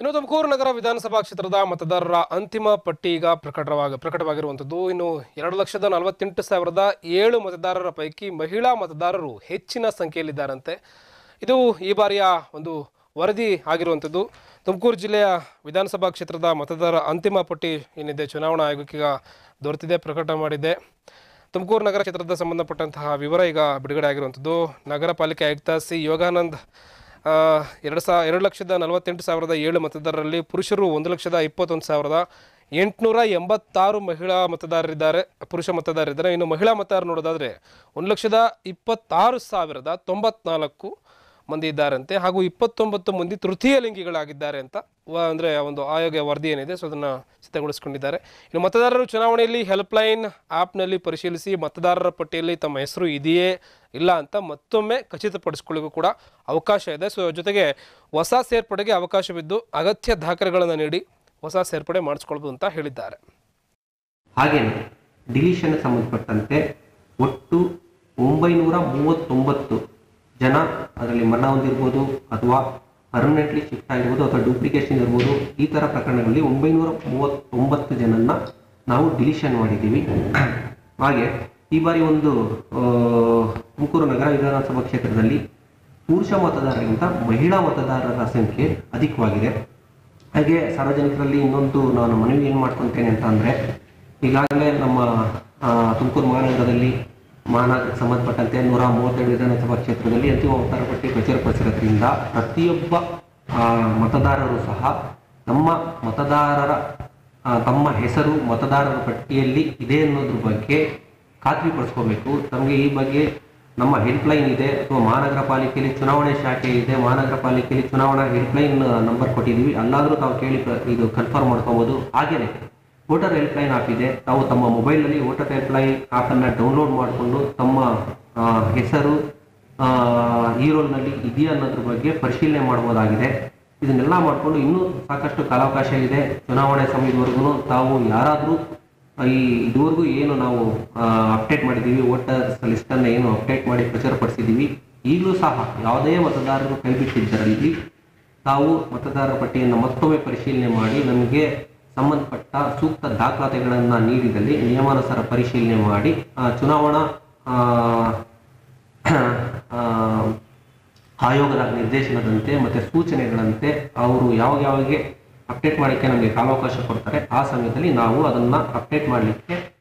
ಇನ್ನು ತುಮಕೂರು ನಗರ ವಿಧಾನಸಭಾ ಕ್ಷೇತ್ರದ ಮತದಾರರ ಅಂತಿಮ ಪಟ್ಟಿ ಈಗ ಪ್ರಕಟವಾಗ ಪ್ರಕಟವಾಗಿರುವಂಥದ್ದು ಇನ್ನು ಎರಡು ಲಕ್ಷದ ನಲವತ್ತೆಂಟು ಸಾವಿರದ ಏಳು ಮತದಾರರ ಪೈಕಿ ಮಹಿಳಾ ಮತದಾರರು ಹೆಚ್ಚಿನ ಸಂಖ್ಯೆಯಲ್ಲಿದ್ದಾರಂತೆ ಇದು ಈ ಬಾರಿಯ ಒಂದು ವರದಿ ಆಗಿರುವಂಥದ್ದು ತುಮಕೂರು ಜಿಲ್ಲೆಯ ವಿಧಾನಸಭಾ ಕ್ಷೇತ್ರದ ಮತದಾರರ ಅಂತಿಮ ಪಟ್ಟಿ ಏನಿದೆ ಚುನಾವಣಾ ಆಯೋಗಕ್ಕೆ ಈಗ ದೊರೆತಿದೆ ಪ್ರಕಟ ಮಾಡಿದೆ ತುಮಕೂರು ನಗರ ಕ್ಷೇತ್ರದ ಸಂಬಂಧಪಟ್ಟಂತಹ ವಿವರ ಈಗ ಬಿಡುಗಡೆ ಆಗಿರುವಂಥದ್ದು ನಗರ ಪಾಲಿಕೆ ಆಯುಕ್ತ ಸಿ ಯೋಗಾನಂದ್ ಆ, ಎರಡು ಸಾ ಎರಡು ಲಕ್ಷದ ನಲವತ್ತೆಂಟು ಸಾವಿರದ ಏಳು ಮತದಾರರಲ್ಲಿ ಪುರುಷರು ಒಂದು ಲಕ್ಷದ ಇಪ್ಪತ್ತೊಂದು ಸಾವಿರದ ಎಂಟುನೂರ ಎಂಬತ್ತಾರು ಮಹಿಳಾ ಮತದಾರರಿದ್ದಾರೆ ಪುರುಷ ಮತದಾರರಿದ್ದಾರೆ ಇನ್ನು ಮಹಿಳಾ ಮತದಾರರು ನೋಡೋದಾದರೆ ಒಂದು ಲಕ್ಷದ ಇಪ್ಪತ್ತಾರು ಸಾವಿರದ ತೊಂಬತ್ನಾಲ್ಕು ಮಂದಿ ಇದ್ದಾರಂತೆ ಹಾಗೂ ಇಪ್ಪತ್ತೊಂಬತ್ತು ಮಂದಿ ತೃತೀಯ ಲಿಂಗಿಗಳಾಗಿದ್ದಾರೆ ಅಂತ ವ ಅಂದರೆ ಒಂದು ಆಯೋಗ ವರದಿ ಏನಿದೆ ಸೊ ಅದನ್ನು ಸಿದ್ಧಗೊಳಿಸಿಕೊಂಡಿದ್ದಾರೆ ಇನ್ನು ಮತದಾರರು ಚುನಾವಣೆಯಲ್ಲಿ ಹೆಲ್ಪ್ಲೈನ್ ಆ್ಯಪ್ನಲ್ಲಿ ಪರಿಶೀಲಿಸಿ ಮತದಾರರ ಪಟ್ಟಿಯಲ್ಲಿ ತಮ್ಮ ಹೆಸರು ಇದೆಯೇ ಇಲ್ಲ ಅಂತ ಮತ್ತೊಮ್ಮೆ ಖಚಿತಪಡಿಸ್ಕೊಳ್ಳಿಕ್ಕೂ ಕೂಡ ಅವಕಾಶ ಇದೆ ಸೊ ಜೊತೆಗೆ ಹೊಸ ಸೇರ್ಪಡೆಗೆ ಅವಕಾಶವಿದ್ದು ಅಗತ್ಯ ದಾಖಲೆಗಳನ್ನು ನೀಡಿ ಹೊಸ ಸೇರ್ಪಡೆ ಮಾಡಿಸ್ಕೊಳ್ಬೋದು ಅಂತ ಹೇಳಿದ್ದಾರೆ ಹಾಗೆಯೇ ಡಿಲೀಷನ್ ಸಂಬಂಧಪಟ್ಟಂತೆ ಒಟ್ಟು ಒಂಬೈನೂರ ಮೂವತ್ತೊಂಬತ್ತು ಜನ ಅದರಲ್ಲಿ ಮರಣ ಹೊಂದಿರ್ಬೋದು ಅಥವಾ ಪರ್ಮನೆಂಟ್ಲಿ ಶಿಫ್ಟ್ ಆಗಿರ್ಬೋದು ಅಥವಾ ಡೂಪ್ಲಿಕೇಶನ್ ಇರ್ಬೋದು ಈ ಥರ ಪ್ರಕರಣಗಳಲ್ಲಿ ಒಂಬೈನೂರ ಮೂವತ್ತೊಂಬತ್ತು ಜನನ್ನ ನಾವು ಡಿಲೀಷನ್ ಮಾಡಿದ್ದೀವಿ ಹಾಗೆ ಈ ಬಾರಿ ಒಂದು ಆ, ತುಮಕೂರು ನಗರ ವಿಧಾನಸಭಾ ಕ್ಷೇತ್ರದಲ್ಲಿ ಪುರುಷ ಮತದಾರರಿಗಿಂತ ಮಹಿಳಾ ಮತದಾರರ ಸಂಖ್ಯೆ ಅಧಿಕವಾಗಿದೆ ಹಾಗೆ ಸಾರ್ವಜನಿಕರಲ್ಲಿ ಇನ್ನೊಂದು ನಾನು ಮನವಿ ಏನು ಮಾಡ್ಕೊತೇನೆ ಅಂತ ಅಂದರೆ ಈಗಾಗಲೇ ನಮ್ಮ ಆ, ತುಮಕೂರು ಮಹಾನಗರದಲ್ಲಿ ಮಹಾನಗರಕ್ಕೆ ಸಂಬಂಧಪಟ್ಟಂತೆ ನೂರ ಮೂವತ್ತೆರಡು ವಿಧಾನಸಭಾ ಕ್ಷೇತ್ರದಲ್ಲಿ ಅಂತಿಮ ಮತದಾರ ಪಟ್ಟಿ ಪ್ರಚುರಪಡಿಸಿರೋದ್ರಿಂದ ಪ್ರತಿಯೊಬ್ಬ ಆ, ಮತದಾರರು ಸಹ ನಮ್ಮ ಮತದಾರರ ಆ, ತಮ್ಮ ಹೆಸರು ಮತದಾರರ ಪಟ್ಟಿಯಲ್ಲಿ ಇದೆ ಅನ್ನೋದ್ರ ಬಗ್ಗೆ ಖಾತ್ರಿಪಡಿಸ್ಕೋಬೇಕು ತಮಗೆ ಈ ಬಗ್ಗೆ ನಮ್ಮ ಹೆಲ್ಪ್ಲೈನ್ ಇದೆ ಅಥವಾ ಮಹಾನಗರ ಪಾಲಿಕೆಯಲ್ಲಿ ಚುನಾವಣೆ ಶಾಖೆ ಇದೆ ಮಹಾನಗರ ಪಾಲಿಕೆಯಲ್ಲಿ ಚುನಾವಣಾ ಹೆಲ್ಪ್ಲೈನ್ ನಂಬರ್ ಕೊಟ್ಟಿದ್ದೀವಿ ಅಲ್ಲಾದರೂ ತಾವು ಕೇಳಿ ಪ್ರ- ಇದು ಕನ್ಫರ್ಮ್ ಮಾಡ್ಕೋಬೋದು ಹಾಗೆಯೇ ವೋಟರ್ ಹೆಲ್ಪ್ಲೈನ್ ಆ್ಯಪ್ ಇದೆ ತಾವು ತಮ್ಮ ಮೊಬೈಲಲ್ಲಿ ವೋಟರ್ ಹೆಲ್ಪ್ಲೈನ್ ಆ್ಯಪನ್ನು ಡೌನ್ಲೋಡ್ ಮಾಡಿಕೊಂಡು ತಮ್ಮ ಆ, ಹೆಸರು ಆ, ಈ ರೋಲ್ನಲ್ಲಿ ಇದೆಯಾ ಅನ್ನೋದ್ರ ಬಗ್ಗೆ ಪರಿಶೀಲನೆ ಮಾಡ್ಬೋದಾಗಿದೆ ಇದನ್ನೆಲ್ಲ ಮಾಡಿಕೊಂಡು ಇನ್ನೂ ಸಾಕಷ್ಟು ಕಾಲಾವಕಾಶ ಇದೆ ಚುನಾವಣೆ ಸಮಯದವರೆಗೂ ತಾವು ಯಾರಾದರೂ ಈ ಇದುವರೆಗೂ ಏನು ನಾವು ಅಪ್ಡೇಟ್ ಮಾಡಿದ್ದೀವಿ ವೋಟರ್ಸ್ ಲಿಸ್ಟನ್ನು ಏನು ಅಪ್ಡೇಟ್ ಮಾಡಿ ಪ್ರಚಾರಪಡಿಸಿದ್ದೀವಿ ಈಗಲೂ ಸಹ ಯಾವುದೇ ಮತದಾರರು ಕೈಬಿಟ್ಟಿದ್ದರಲ್ಲಿ ತಾವು ಮತದಾರರ ಪಟ್ಟಿಯನ್ನು ಮತ್ತೊಮ್ಮೆ ಪರಿಶೀಲನೆ ಮಾಡಿ ನಮಗೆ ಸಂಬಂಧಪಟ್ಟ ಸೂಕ್ತ ದಾಖಲಾತಿಗಳನ್ನು ನೀಡಿದಲ್ಲಿ ನಿಯಮಾನುಸಾರ ಪರಿಶೀಲನೆ ಮಾಡಿ ಆ, ಚುನಾವಣಾ ಆ, ಆ, ಆಯೋಗದ ನಿರ್ದೇಶನದಂತೆ ಮತ್ತೆ ಸೂಚನೆಗಳಂತೆ ಅವರು ಯಾವಾಗ ಯಾವಾಗೆ ಅಪ್ಡೇಟ್ ಮಾಡಲಿಕ್ಕೆ ನಮಗೆ ಕಾಲಾವಕಾಶ ಕೊಡ್ತಾರೆ ಆ ಸಮಯದಲ್ಲಿ ನಾವು ಅದನ್ನ ಅಪ್ಡೇಟ್ ಮಾಡಲಿಕ್ಕೆ